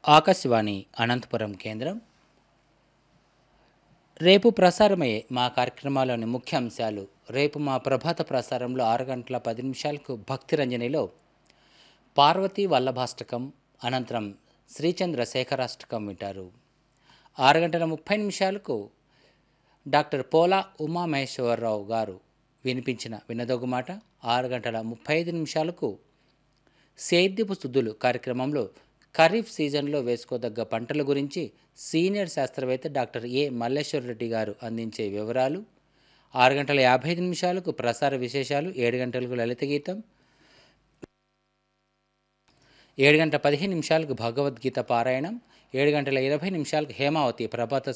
ఆకాశవాణి అనంతపురం కేంద్రం రేపు ప్రసారమయ్యే మా కార్యక్రమాలోని ముఖ్య అంశాలు రేపు మా ప్రభాత ప్రసారంలో ఆరు గంటల పది నిమిషాలకు భక్తి రంజనిలో పార్వతీ వల్లభాష్టకం అనంతరం శ్రీచంద్ర శేఖరాష్టకం వింటారు ఆరు గంటల ముప్పై నిమిషాలకు డాక్టర్ పోలా ఉమామహేశ్వరరావు గారు వినిపించిన వినదొగు మాట ఆరు గంటల ముప్పై ఐదు నిమిషాలకు సేద్యపు శుద్ధులు కార్యక్రమంలో ఖరీఫ్ సీజన్లో వేసుకోదగ్గ పంటల గురించి సీనియర్ శాస్త్రవేత్త డాక్టర్ ఏ మల్లేశ్వర రెడ్డి గారు అందించే వివరాలు ఆరు గంటల యాభై ఐదు నిమిషాలకు ప్రసార విశేషాలు ఏడు గంటలకు లలిత గీతం ఏడు గంటల పదిహేను నిమిషాలకు భగవద్గీత పారాయణం ఏడు గంటల ఇరవై నిమిషాలకు హేమావతి ప్రభాత